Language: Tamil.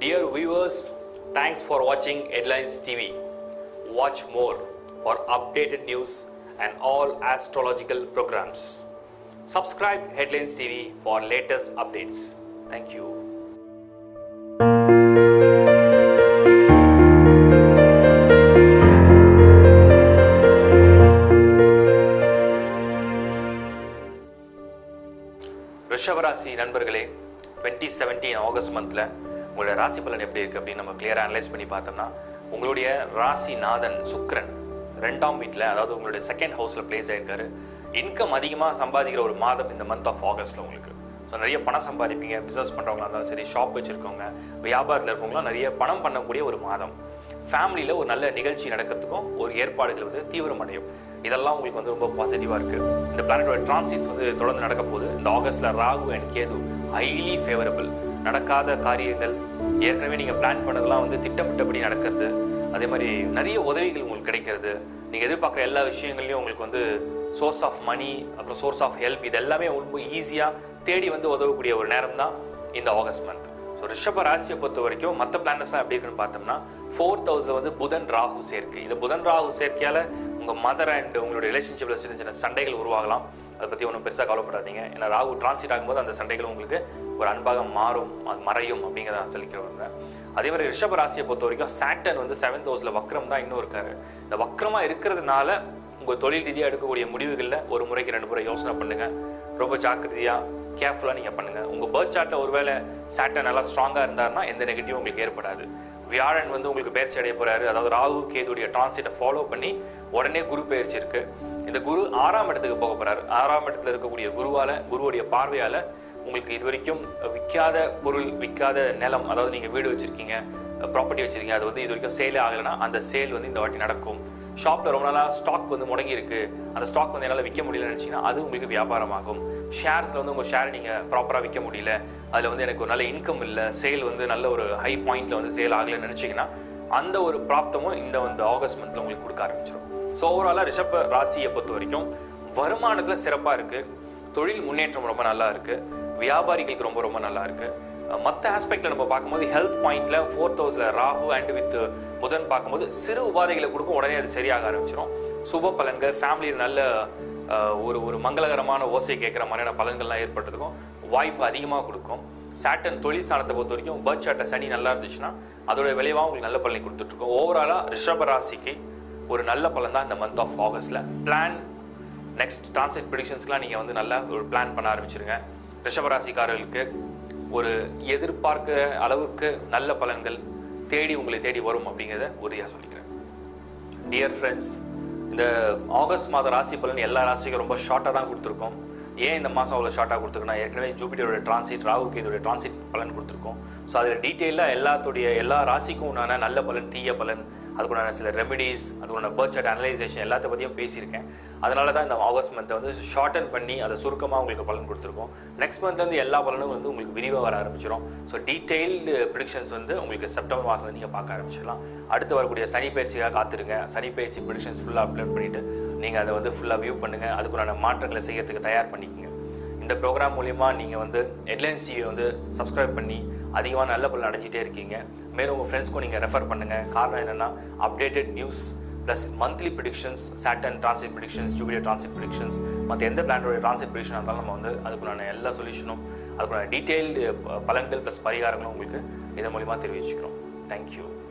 Dear viewers, thanks for watching Headlines TV. Watch more for updated news and all astrological programs. Subscribe Headlines TV for latest updates. Thank you. ரிஷபராசி நண்பர்களே டுவெண்ட்டி செவன்டீன் ஆகஸ்ட் மந்தில் உங்களோட ராசி பலன் எப்படி இருக்குது அப்படின்னு நம்ம கிளியராக அனலைஸ் பண்ணி பார்த்தோம்னா உங்களுடைய ராசி நாதன் சுக்கிரன் ரெண்டாம் வீட்டில் அதாவது உங்களுடைய செகண்ட் ஹவுஸில் பிளேஸ் ஆயிருக்காரு இன்கம் அதிகமாக சம்பாதிக்கிற ஒரு மாதம் இந்த மந்த் ஆஃப் ஆகஸ்ட்டில் உங்களுக்கு ஸோ நிறைய பணம் சம்பாதிப்பீங்க பிஸ்னஸ் பண்ணுறவங்களா இருந்தாலும் சரி ஷாப் வச்சுருக்கவங்க வியாபாரத்தில் இருக்கவங்களாம் நிறைய பணம் பண்ணக்கூடிய ஒரு மாதம் ஃபேமிலியில் ஒரு நல்ல நிகழ்ச்சி நடக்கிறதுக்கும் ஒரு ஏற்பாடுகள் வந்து தீவிரமடையும் இதெல்லாம் உங்களுக்கு வந்து ரொம்ப பாசிட்டிவாக இருக்குது இந்த பிளானட்டோட டிரான்சிட்ஸ் வந்து தொடர்ந்து நடக்க போகுது இந்த ஆகஸ்ட்டில் Rahu and Ketu highly favourable நடக்காத காரியங்கள் ஏற்கனவே நீங்கள் பிளான் பண்ணதெல்லாம் வந்து திட்டமிட்டபடி நடக்கிறது அதே மாதிரி நிறைய உதவிகள் உங்களுக்கு கிடைக்கிறது நீங்கள் எதிர்பார்க்குற எல்லா விஷயங்கள்லையும் உங்களுக்கு வந்து சோர்ஸ் ஆஃப் மணி அப்புறம் சோர்ஸ் ஆஃப் ஹெல்ப் இது எல்லாமே ரொம்ப ஈஸியாக தேடி வந்து உதவக்கூடிய ஒரு நேரம் தான் இந்த ஆகஸ்ட் மந்த் ஸோ ரிஷப ராசியை பொறுத்த வரைக்கும் மற்ற பிளானட்ஸ்லாம் எப்படி இருக்குன்னு பார்த்தோம்னா ஃபோர்த் ஹவுஸில் வந்து புதன் ராகு சேர்க்கை இந்த புதன் ராகு சேர்க்கையால் உங்கள் மதர் அண்ட் உங்களுடைய ரிலேஷன்ஷிப்பில் சின்ன சின்ன சண்டைகள் உருவாகலாம் அதை பற்றி ஒன்றும் பெருசாக கவலைப்படாதீங்க ஏன்னா ராகு டிரான்சிட் ஆகும்போது அந்த சண்டைகள் உங்களுக்கு ஒரு அன்பாக மாறும் அது மறையும் அப்படிங்கிறத நான் சொல்லிக்கிறவங்க அதே மாதிரி ரிஷப ராசியை பொறுத்த வரைக்கும் சாட்டன் வந்து செவன்த் ஹவுஸில் வக்ரம் தான் இன்னும் இருக்காரு இந்த வக்ரமாக இருக்கிறதுனால உங்கள் தொழில் ரீதியாக எடுக்கக்கூடிய முடிவுகளில் ஒரு முறைக்கு ரெண்டு முறை யோசனை பண்ணுங்கள் ரொம்ப ஜாக்கிரதையாக கேர்ஃபுல்லாக நீங்கள் பண்ணுங்கள் உங்கள் பேர்த் சார்ட்டில் ஒருவேளை சாட்டன் நல்லா ஸ்ட்ராங்காக இருந்தாருன்னா எந்த நெகட்டிவும் உங்களுக்கு ஏற்படாது வியாழன் வந்து உங்களுக்கு பயிற்சி அடைய போகிறாரு அதாவது ராகு கேதுடைய டிரான்சிட்டை ஃபாலோ பண்ணி உடனே குரு பயிற்சி இருக்கு இந்த குரு ஆறாம் இடத்துக்கு போக போகிறாரு ஆறாம் இடத்துல இருக்கக்கூடிய குருவால் குருவுடைய பார்வையால் உங்களுக்கு இது வரைக்கும் விற்காத பொருள் விற்காத நிலம் அதாவது நீங்கள் வீடு வச்சுருக்கீங்க ப்ராப்பர்ட்டி வச்சுருக்கீங்க அது வந்து இது வரைக்கும் சேலே ஆகலைன்னா அந்த சேல் வந்து இந்த வாட்டி நடக்கும் ஷாப்பில் ரொம்ப நாளாக ஸ்டாக் வந்து முடங்கி இருக்கு அந்த ஸ்டாக் வந்து என்னால் விற்க முடியலன்னு நினச்சிங்கன்னா அது உங்களுக்கு வியாபாரமாகும் ஷேர்ஸில் வந்து உங்கள் ஷேர் நீங்கள் ப்ராப்பராக விற்க முடியல அதில் வந்து எனக்கு ஒரு நல்ல இன்கம் இல்லை சேல் வந்து நல்ல ஒரு ஹை பாயிண்ட்டில் வந்து சேல் ஆகலைன்னு நினச்சிங்கன்னா அந்த ஒரு பிராப்தமும் இந்த வந்து ஆகஸ்ட் மந்தில் உங்களுக்கு கொடுக்க ஆரம்பிச்சிடும் ஸோ ஓவராலாக ரிஷப ராசியை பொறுத்த வரைக்கும் வருமானத்தில் சிறப்பாக இருக்குது தொழில் முன்னேற்றம் ரொம்ப நல்லா இருக்குது வியாபாரிகளுக்கு ரொம்ப ரொம்ப நல்லா இருக்குது மற்ற ஆஸ்பெக்டில் நம்ம பார்க்கும்போது ஹெல்த் பாயிண்ட்ல ஃபோர்த் ஹவுஸில் ராகு அண்ட் வித் புதன் பார்க்கும்போது சிறு உபாதைகளை கொடுக்கும் உடனே அது சரியாக ஆரம்பிச்சிடும் சுப பலன்கள் ஃபேமிலியில் நல்ல அஹ், ஒரு ஒரு மங்களகரமான ஓசை கேட்குற மாதிரியான பலன்கள்லாம் ஏற்படுறதுக்கும் வாய்ப்பு அதிகமாக கொடுக்கும் சாட்டன் தொழில் ஸ்தானத்தை பொறுத்த வரைக்கும் பேர்த் சார்ட்டை சனி நல்லா இருந்துச்சுன்னா அதோட விளைவாக உங்களுக்கு நல்ல பலனை கொடுத்துட்ருக்கோம் ஓவராலாக ரிஷப ராசிக்கு ஒரு நல்ல பலன் தான் இந்த மந்த் ஆஃப் ஆகஸ்ட்டில் பிளான் நெக்ஸ்ட் டிரான்சிட் ப்ரிடிக்ஷன்ஸ்க்குலாம் நீங்கள் வந்து நல்லா ஒரு பிளான் பண்ண ஆரம்பிச்சிருங்க ரிஷபராசிக்காரர்களுக்கு ஒரு எதிர்பார்க்கிற அளவுக்கு நல்ல பலன்கள் தேடி உங்களை தேடி வரும் அப்படிங்கிறத உறுதியாக சொல்லிக்கிறேன் டியர் ஃப்ரெண்ட்ஸ் இந்த ஆகஸ்ட் மாத ராசி பலன் எல்லா ராசிக்கும் ரொம்ப ஷார்ட்டாக தான் கொடுத்துருக்கோம் ஏன் இந்த மாதம் அவ்வளோ ஷார்ட்டாக கொடுத்துருக்கோம்னா ஏற்கனவே ஜூபிட்டரோட டிரான்சிட் ராகுக்கு இதோட டிரான்சிட் பலன் கொடுத்துருக்கோம் ஸோ அதில் டீட்டெயிலாக எல்லாத்துடைய எல்லா ராசிக்கும் உண்டான நல்ல பலன் தீய பலன் அதுக்குண்டான சில ரெமெடிஸ் அதுக்குண்டான பர்ச்சட் அனலைசேஷன் எல்லாத்த பற்றியும் பேசியிருக்கேன் அதனால தான் இந்த ஆகஸ்ட் மந்த்தை வந்து ஷார்டன் பண்ணி அதை சுருக்கமாக உங்களுக்கு பலன் கொடுத்துருக்கோம் நெக்ஸ்ட் மந்த்லேருந்து எல்லா பலனும் வந்து உங்களுக்கு விரிவாக வர ஆரம்பிச்சிடும் ஸோ டீட்டெயில்டு ப்ரிடிக்ஷன்ஸ் வந்து உங்களுக்கு செப்டம்பர் மாதம் வந்து நீங்கள் பார்க்க ஆரம்பிச்சிடலாம் அடுத்து வரக்கூடிய சனி பயிற்சியாக காத்திருங்க சனி பயிற்சி ப்ரிடிக்ஷன்ஸ் ஃபுல்லாக அப்லோட் பண்ணிவிட்டு நீங்கள் அதை வந்து ஃபுல்லாக வியூ பண்ணுங்கள் அதுக்குண்டான மாற்றங்களை செய்யறதுக்கு தயார் பண்ணிக்கோங்க இந்த ப்ரோக்ராம் மூலிமா நீங்கள் வந்து ஹெட்லைன்ஸ் டிவியை வந்து சப்ஸ்கிரைப் பண்ணி அதிகமாக நல்ல பலன் அடைஞ்சிட்டே இருக்கீங்க மேலும் உங்கள் ஃப்ரெண்ட்ஸ்க்கும் நீங்கள் ரெஃபர் பண்ணுங்கள் காரணம் என்னென்னா updated news plus monthly predictions Saturn transit predictions Jupiter transit predictions மற்ற எந்த பிளானோட டிரான்சிட் ப்ரிடிக்ஷன் இருந்தாலும் நம்ம வந்து அதுக்குண்டான எல்லா சொல்யூஷனும் அதுக்குண்டான டீட்டெயில்டு பலன்கள் ப்ளஸ் பரிகாரங்களும் உங்களுக்கு இதன் மூலிமா தெரிவிச்சுக்கிறோம் தேங்க்யூ